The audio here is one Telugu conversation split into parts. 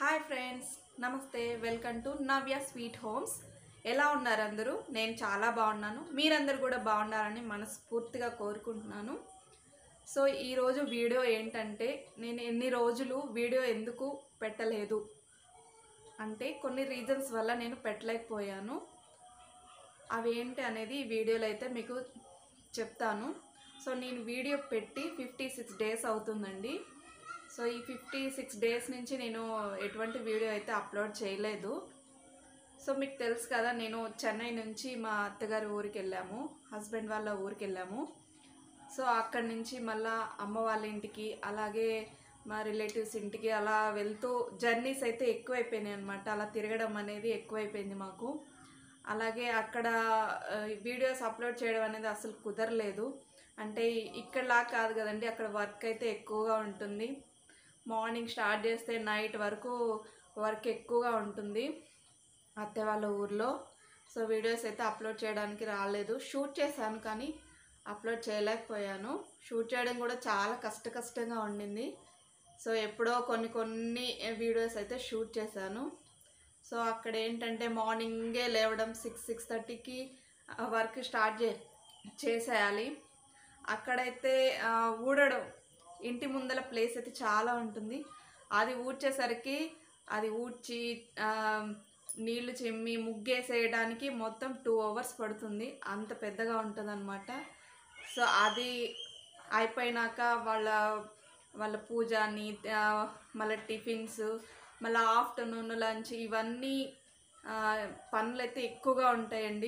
హాయ్ ఫ్రెండ్స్ నమస్తే welcome to Navya sweet homes ఎలా ఉన్నారు అందరూ నేను చాలా బాగున్నాను మీరందరూ కూడా బాగున్నారని మనస్ఫూర్తిగా కోరుకుంటున్నాను సో ఈరోజు వీడియో ఏంటంటే నేను ఎన్ని రోజులు వీడియో ఎందుకు పెట్టలేదు అంటే కొన్ని రీజన్స్ వల్ల నేను పెట్టలేకపోయాను అవి ఏంటి అనేది ఈ వీడియోలో అయితే మీకు చెప్తాను సో నేను వీడియో పెట్టి ఫిఫ్టీ సిక్స్ డేస్ అవుతుందండి సో ఈ ఫిఫ్టీ సిక్స్ డేస్ నుంచి నేను ఎటువంటి వీడియో అయితే అప్లోడ్ చేయలేదు సో మీకు తెలుసు కదా నేను చెన్నై నుంచి మా అత్తగారి ఊరికి వెళ్ళాము హస్బెండ్ వాళ్ళ ఊరికి వెళ్ళాము సో అక్కడి నుంచి మళ్ళా అమ్మ వాళ్ళ ఇంటికి అలాగే మా రిలేటివ్స్ ఇంటికి అలా వెళ్తూ జర్నీస్ అయితే ఎక్కువైపోయినాయి అనమాట అలా తిరగడం అనేది ఎక్కువైపోయింది మాకు అలాగే అక్కడ ఆ, వీడియోస్ అప్లోడ్ చేయడం అనేది అసలు కుదరలేదు అంటే ఇక్కడలా కాదు కదండి అక్కడ వర్క్ అయితే ఎక్కువగా ఉంటుంది మార్నింగ్ స్టార్ట్ చేస్తే నైట్ వరకు వర్క్ ఎక్కువగా ఉంటుంది అత్తే వాళ్ళ ఊర్లో సో వీడియోస్ అయితే అప్లోడ్ చేయడానికి రాలేదు షూట్ చేశాను కానీ అప్లోడ్ చేయలేకపోయాను షూట్ చేయడం కూడా చాలా కష్ట కష్టంగా ఉండింది సో ఎప్పుడో కొన్ని కొన్ని వీడియోస్ అయితే షూట్ చేశాను సో అక్కడ ఏంటంటే మార్నింగే లేవడం సిక్స్ సిక్స్ థర్టీకి వర్క్ స్టార్ట్ చే చేసేయాలి అక్కడైతే ఆ, ఊడడం ఇంటి ముందల ప్లేస్ అయితే చాలా ఉంటుంది అది ఊడ్చేసరికి అది ఊడ్చి ఆ, నీళ్లు చిమ్మి ముగ్గేసేయడానికి మొత్తం టూ అవర్స్ పడుతుంది అంత పెద్దగా ఉంటుంది సో అది అయిపోయినాక వాళ్ళ వాళ్ళ పూజ నీ ఆ, మళ్ళీ టిఫిన్స్ మళ్ళీ ఆఫ్టర్నూన్ లంచ్ ఇవన్నీ ఆ, పనులు అయితే ఎక్కువగా ఉంటాయండి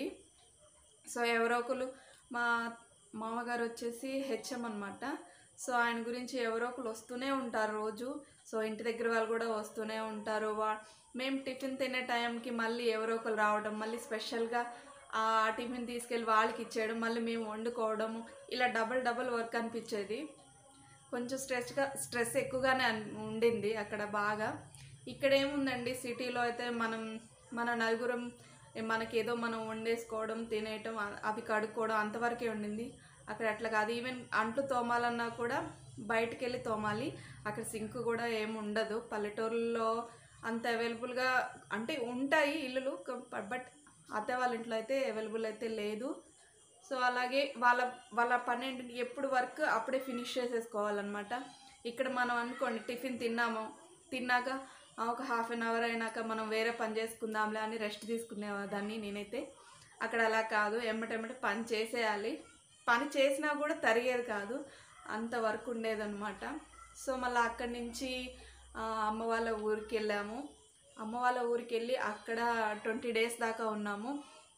సో ఎవరో ఒకరు మా మామగారు వచ్చేసి హెచ్ఎం అనమాట సో ఆయన గురించి ఎవరో ఒకరు వస్తూనే ఉంటారు రోజు సో ఇంటి దగ్గర వాళ్ళు కూడా వస్తూనే ఉంటారు వా మేము టిఫిన్ తినే టైంకి మళ్ళీ ఎవరో ఒకరు రావడం మళ్ళీ స్పెషల్గా ఆ టిఫిన్ తీసుకెళ్ళి వాళ్ళకి ఇచ్చేయడం మళ్ళీ మేము వండుకోవడం ఇలా డబల్ డబల్ వర్క్ అనిపించేది కొంచెం స్ట్రెస్గా స్ట్రెస్ ఎక్కువగానే అన్- ఉండింది అక్కడ బాగా ఇక్కడ ఏముందండి సిటీలో అయితే మనం మన నలుగురం ఏ మనకి ఏదో మనం వండేసుకోవడం తినేయటం అ- అవి కడుక్కోవడం అంతవరకే ఉండింది అక్కడ అట్లా కాదు ఈవెన్ అంట్లు తోమాలన్నా కూడా బయటికి వెళ్ళి తోమాలి అక్కడ సింక్ కూడా ఏమి ఉండదు పల్లెటూరులో అంత అవైలబుల్గా అంటే ఉంటాయి ఇల్లులు బట్ అత్తే వాళ్ళ ఇంట్లో అయితే అవైలబుల్ అయితే లేదు సో అలాగే వాళ్ళ వాళ్ళ పన్నెండు ఎప్పుడు వర్క్ అప్పుడే ఫినిష్ చేసేసుకోవాలన్నమాట ఇక్కడ మనం అనుకోండి టిఫిన్ తిన్నాము తిన్నాక ఆ, ఒక హాఫ్ అన్ అవర్ అయినాక మనం వేరే పని చేసుకుందాంలే అని రెస్ట్ తీసుకునేదాన్ని నేనైతే అక్కడ అలా కాదు ఎమ్మటెమ్మట పని చేసేయాలి పని చేసినా కూడా తరిగేది కాదు అంత వర్క్ ఉండేదన్నమాట సో మళ్ళీ అక్కడి నుంచి ఆ, అమ్మ వాళ్ళ ఊరికి వెళ్ళాము అమ్మ వాళ్ళ ఊరికి వెళ్ళి అక్కడ ట్వంటీ డేస్ దాకా ఉన్నాము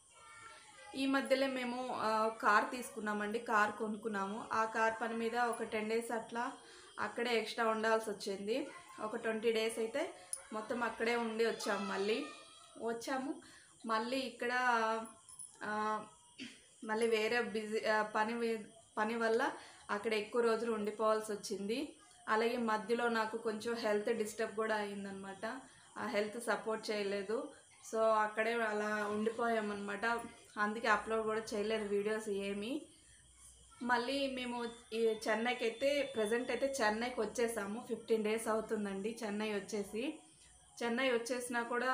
ఈ మధ్యలో మేము ఆ, కార్ తీసుకున్నామండి కార్ కొనుక్కున్నాము ఆ కార్ పని మీద ఒక టెన్ డేస్ అట్లా అక్కడే ఎక్స్ట్రా ఉండాల్సి వచ్చింది ఒక ట్వంటీ డేస్ అయితే మొత్తం అక్కడే ఉండి వచ్చాము మళ్ళీ వచ్చాము మళ్ళీ ఇక్కడ ఆ, మళ్ళీ వేరే బిజీ ఆ, పని మీ- పని వల్ల అక్కడ ఎక్కువ రోజులు ఉండిపోవాల్సి వచ్చింది అలాగే మధ్యలో నాకు కొంచెం హెల్త్ డిస్టర్బ్ కూడా అయిందనమాట ఆ హెల్త్ సపోర్ట్ చేయలేదు సో అక్కడే అలా ఉండిపోయామన్నమాట అందుకే అప్లోడ్ కూడా చేయలేదు వీడియోస్ ఏమీ మళ్ళీ మేము ఈ చెన్నైకి అయితే ప్రజెంట్ అయితే చెన్నైకి వచ్చేసాము ఫిఫ్టీన్ డేస్ అవుతుందండి చెన్నై వచ్చేసి చెన్నై వచ్చేసినా కూడా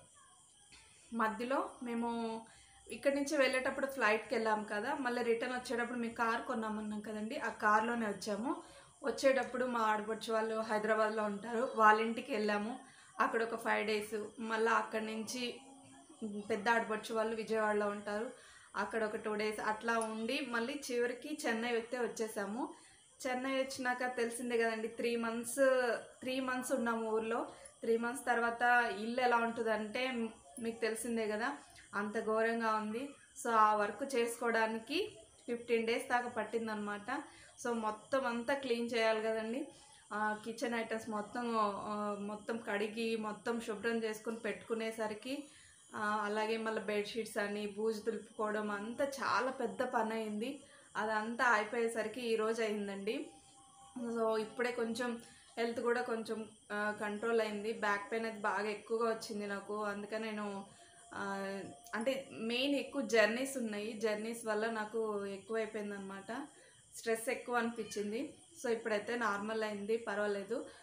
మధ్యలో మేము ఇక్కడి నుంచి వెళ్ళేటప్పుడు ఫ్లైట్కి వెళ్ళాం కదా మళ్ళీ రిటర్న్ వచ్చేటప్పుడు మేము కార్ కొన్నామన్నాం కదండి ఆ కార్లోనే వచ్చాము వచ్చేటప్పుడు మా ఆడపడుచు వాళ్ళు హైదరాబాద్లో ఉంటారు వాళ్ళ ఇంటికి వెళ్ళాము అక్కడ ఒక ఫైవ్ డేస్ మళ్ళీ అక్కడి నుంచి పెద్ద ఆడపడుచు వాళ్ళు విజయవాడలో ఉంటారు అక్కడ ఒక టూ డేస్ అట్లా ఉండి మళ్ళీ చివరికి చెన్నై అయితే వచ్చేసాము చెన్నై వచ్చినాక తెలిసిందే కదండి త్రీ మంత్స్ త్రీ మంత్స్ ఉన్నాము ఊర్లో త్రీ మంత్స్ తర్వాత ఇల్లు ఎలా ఉంటుందంటే మీకు తెలిసిందే కదా అంత ఘోరంగా ఉంది సో ఆ వర్క్ చేసుకోవడానికి ఫిఫ్టీన్ డేస్ దాకా పట్టిందనమాట సో మొత్తం అంతా క్లీన్ చేయాలి కదండి కిచెన్ ఐటమ్స్ మొత్తం ఆ, మొత్తం కడిగి మొత్తం శుభ్రం చేసుకుని పెట్టుకునేసరికి ఆ, అలాగే మళ్ళీ బెడ్షీట్స్ అని బూజు దులుపుకోవడం అంతా చాలా పెద్ద పని అయింది అదంతా అయిపోయేసరికి ఈ రోజు అయిందండి సో ఇప్పుడే కొంచెం హెల్త్ కూడా కొంచెం కంట్రోల్ అయింది బ్యాక్ పెయిన్ అయితే బాగా ఎక్కువగా వచ్చింది నాకు అందుకని నేను ఆ, అంటే మెయిన్ ఎక్కువ జర్నీస్ ఉన్నాయి జర్నీస్ వల్ల నాకు ఎక్కువైపోయింది అనమాట స్ట్రెస్ ఎక్కువ అనిపించింది సో ఇప్పుడైతే నార్మల్ అయింది పర్వాలేదు ఆ,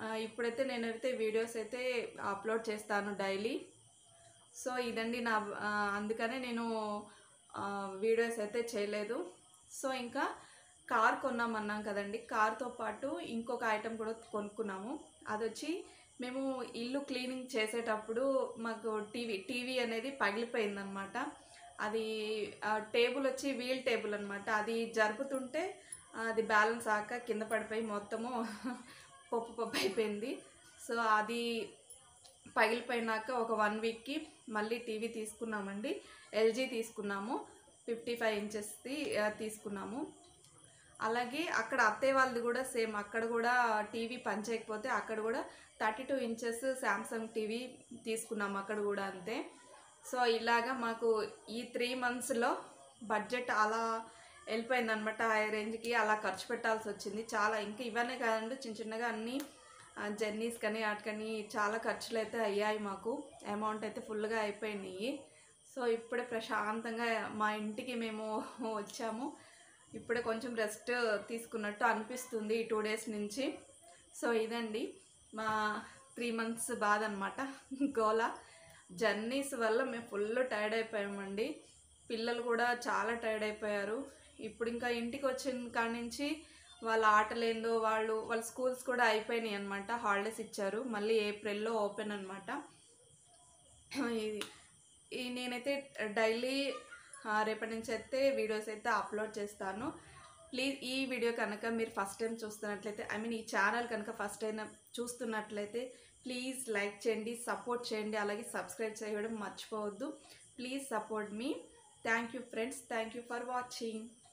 ఆ, ఇప్పుడైతే నేనైతే వీడియోస్ అయితే అప్లోడ్ చేస్తాను డైలీ సో ఇదండి నా ఆ, అందుకనే నేను ఆ, వీడియోస్ అయితే చేయలేదు సో ఇంకా కార్ కొన్నామన్నాం కదండి కార్తో పాటు ఇంకొక ఐటెం కూడా కొనుక్కున్నాము అది వచ్చి మేము ఇల్లు క్లీనింగ్ చేసేటప్పుడు మాకు టీవీ టీవీ అనేది పగిలిపోయిందనమాట అది ఆ, టేబుల్ వచ్చి వీల్ టేబుల్ అనమాట అది జరుపుతుంటే అది బ్యాలెన్స్ ఆక కింద పడిపోయి మొత్తము పప్పు పప్పు అయిపోయింది సో అది పగిలిపోయినాక ఒక వన్ వీక్కి మళ్ళీ టీవీ తీసుకున్నామండి ఎల్జీ తీసుకున్నాము ఫిఫ్టీ ఫైవ్ ఇంచెస్ది ఆ, తీసుకున్నాము అలాగే అక్కడ అత్తయ్య వాళ్ళది కూడా సేమ్ అక్కడ కూడా టీవీ పనిచేయకపోతే అక్కడ కూడా thirty two inches Samsung TV తీసుకున్నాము అక్కడ కూడా అంతే సో ఇలాగా మాకు ఈ త్రీ మంత్స్లో బడ్జెట్ అలా వెళ్ళిపోయింది అనమాట ఆ రేంజ్కి అలా ఖర్చు పెట్టాల్సి వచ్చింది చాలా ఇంకా ఇవన్నీ కాదండి చిన్న చిన్నగా అన్నీ జర్నీస్ కానీ వాటికని చాలా ఖర్చులు అయితే అయ్యాయి మాకు అమౌంట్ అయితే ఫుల్గా అయిపోయినాయి సో ఇప్పుడే ప్రశాంతంగా మా ఇంటికి మేము వచ్చాము ఇప్పుడే కొంచెం రెస్ట్ తీసుకున్నట్టు అనిపిస్తుంది ఈ టూ డేస్ నుంచి సో ఇదండి మా త్రీ మంత్స్ బాధ అనమాట గోలా జర్నీస్ వల్ల మేము ఫుల్ టైర్డ్ అయిపోయామండి పిల్లలు కూడా చాలా టైర్డ్ అయిపోయారు ఇప్పుడు ఇంకా ఇంటికి వచ్చిన కాడి నుంచి వాళ్ళ ఆటలేందో వాళ్ళు వాళ్ళ స్కూల్స్ కూడా అయిపోయినాయి అనమాట హాలిడేస్ ఇచ్చారు మళ్ళీ ఏప్రిల్లో ఓపెన్ అనమాట ఇది ఈ నేనైతే డైలీ రేపటి నుంచి అయితే వీడియోస్ అయితే అప్లోడ్ చేస్తాను ప్లీజ్ ఈ వీడియో కనుక మీరు ఫస్ట్ టైం చూస్తున్నట్లయితే ఐ మీన్ ఈ ఛానల్ కనుక ఫస్ట్ టైం చూస్తున్నట్లయితే ప్లీజ్ లైక్ చేయండి సపోర్ట్ చేయండి అలాగే సబ్స్క్రైబ్ చేయడం మర్చిపోవద్దు ప్లీజ్ సపోర్ట్ మీ thank you friends thank you for watching